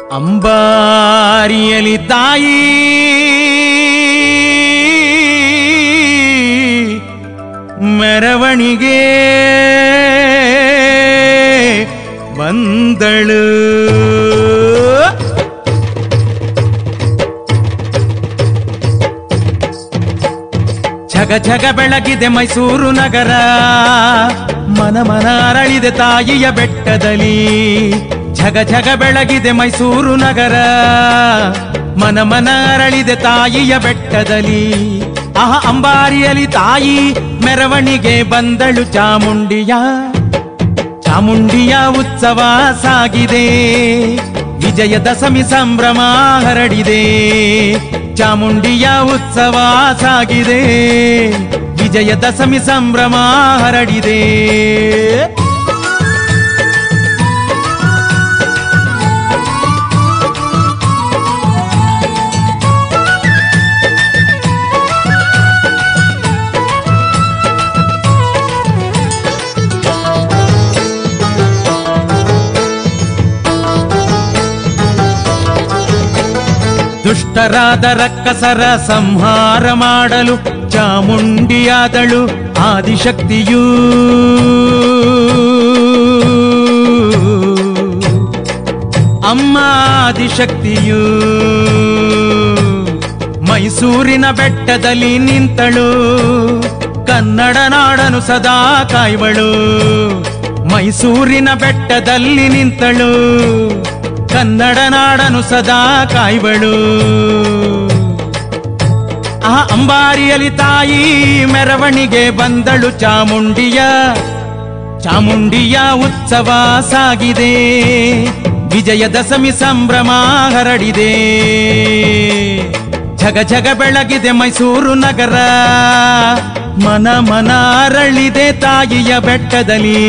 ಅಂಬಾರಿಯಲಿ ತಾಯಿ ಮೆರವಣಿಗೆ ಬಂದಳು ಜಗ ಜಗ ಬೆಳಗಿದೆ ಮೈಸೂರು ನಗರ ಮನ ಮನ ಅರಳಿದೆ ತಾಯಿಯ ಬೆಟ್ಟದಲ್ಲಿ ಜಗ ಜಗ ಬೆಳಗಿದೆ ಮೈಸೂರು ನಗರ ಮನ ಮನ ಅರಳಿದೆ ತಾಯಿಯ ಬೆಟ್ಟದಲ್ಲಿ ಆಹ ಅಂಬಾರಿಯಲಿ ತಾಯಿ ಮೆರವಣಿಗೆ ಬಂದಳು ಚಾಮುಂಡಿಯ ಚಾಮುಂಡಿಯ ಉತ್ಸವ ಸಾಗಿದೆ ವಿಜಯ ದಶಮಿ ಸಂಭ್ರಮ ಹರಡಿದೆ ಚಾಮುಂಡಿಯ ಉತ್ಸವ ಸಾಗಿದೆ ವಿಜಯ ದಶಮಿ ಸಂಭ್ರಮ ಹರಡಿದೆ ದುಷ್ಟರಾದ ರಕ್ಕಸರ ಸಂಹಾರ ಮಾಡಲು ಚಾಮುಂಡಿಯಾದಳು ಆದಿಶಕ್ತಿಯೂ ಅಮ್ಮ ಆದಿಶಕ್ತಿಯೂ ಮೈಸೂರಿನ ಬೆಟ್ಟದಲ್ಲಿ ನಿಂತಳು ಕನ್ನಡ ನಾಡನು ಸದಾ ಕಾಯ್ವಳು ಮೈಸೂರಿನ ಬೆಟ್ಟದಲ್ಲಿ ನಿಂತಳು ಕನ್ನಡ ನಾಡನು ಸದಾ ಕಾಯ್ವಳು ಆ ಅಂಬಾರಿಯಲಿ ತಾಯಿ ಮೆರವಣಿಗೆ ಬಂದಳು ಚಾಮುಂಡಿಯ ಚಾಮುಂಡಿಯ ಉತ್ಸವ ಸಾಗಿದೆ ವಿಜಯ ದಶಮಿ ಸಂಭ್ರಮ ಹರಡಿದೆ ಜಗ ಜಗ ಬೆಳಗಿದೆ ಮೈಸೂರು ನಗರ ಮನ ಮನ ಅರಳಿದೆ ತಾಯಿಯ ಬೆಟ್ಟದಲ್ಲಿ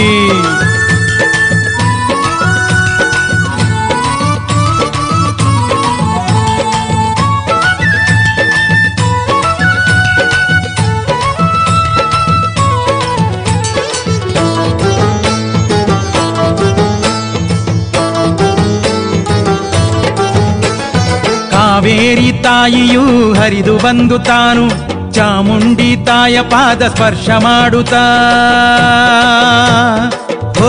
ಕಾವೇರಿ ತಾಯಿಯೂ ಹರಿದು ಬಂದು ತಾನು ಚಾಮುಂಡಿ ತಾಯ ಪಾದ ಸ್ಪರ್ಶ ಮಾಡುತ್ತಾ ಓ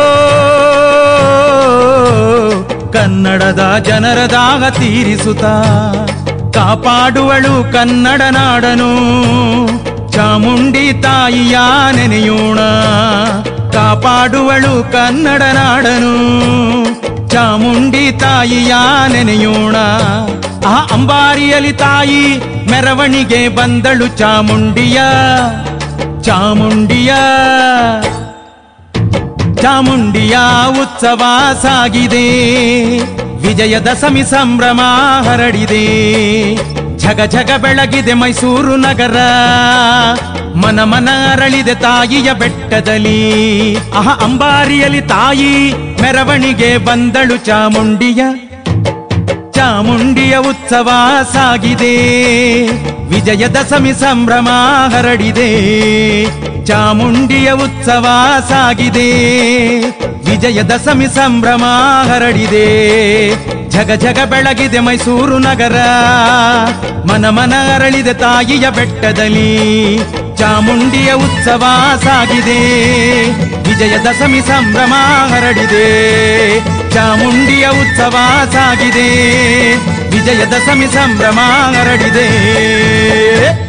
ಕನ್ನಡದ ಜನರ ದಾಹ ತೀರಿಸುತ್ತಾ ಕಾಪಾಡುವಳು ಕನ್ನಡ ನಾಡನು ಚಾಮುಂಡಿ ತಾಯಿಯ ನೆನೆಯೋಣ ಕಾಪಾಡುವಳು ಕನ್ನಡ ನಾಡನು ಚಾಮುಂಡಿ ತಾಯಿಯ ನೆನೆಯೋಣ ಆ ಅಂಬಾರಿಯಲಿ ತಾಯಿ ಮೆರವಣಿಗೆ ಬಂದಳು ಚಾಮುಂಡಿಯ ಚಾಮುಂಡಿಯ ಚಾಮುಂಡಿಯ ಉತ್ಸವ ಸಾಗಿದೆ ವಿಜಯ ದಶಮಿ ಸಂಭ್ರಮ ಹರಡಿದೆ ಜಗ ಜಗ ಬೆಳಗಿದೆ ಮೈಸೂರು ನಗರ ಮನ ಮನ ಅರಳಿದೆ ತಾಯಿಯ ಬೆಟ್ಟದಲ್ಲಿ ಅಹ ಅಂಬಾರಿಯಲಿ ತಾಯಿ ಮೆರವಣಿಗೆ ಬಂದಳು ಚಾಮುಂಡಿಯ ಚಾಮುಂಡಿಯ ಉತ್ಸವ ಸಾಗಿದೆ ವಿಜಯ ದಶಮಿ ಸಂಭ್ರಮ ಹರಡಿದೆ ಚಾಮುಂಡಿಯ ಉತ್ಸವ ಸಾಗಿದೆ ವಿಜಯ ದಶಮಿ ಸಂಭ್ರಮ ಹರಡಿದೆ ಜಗ ಜಗ ಬೆಳಗಿದೆ ಮೈಸೂರು ನಗರ ಮನ ಮನ ಅರಳಿದೆ ತಾಯಿಯ ಬೆಟ್ಟದಲ್ಲಿ ಚಾಮುಂಡಿಯ ಉತ್ಸವ ಸಾಗಿದೆ ವಿಜಯ ದಶಮಿ ಸಂಭ್ರಮ ಹರಡಿದೆ ಚಾಮುಂಡಿಯ ಉತ್ಸವ ಸಾಗಿದೆ ವಿಜಯ ದಶಮಿ ಸಂಭ್ರಮ ಹರಡಿದೆ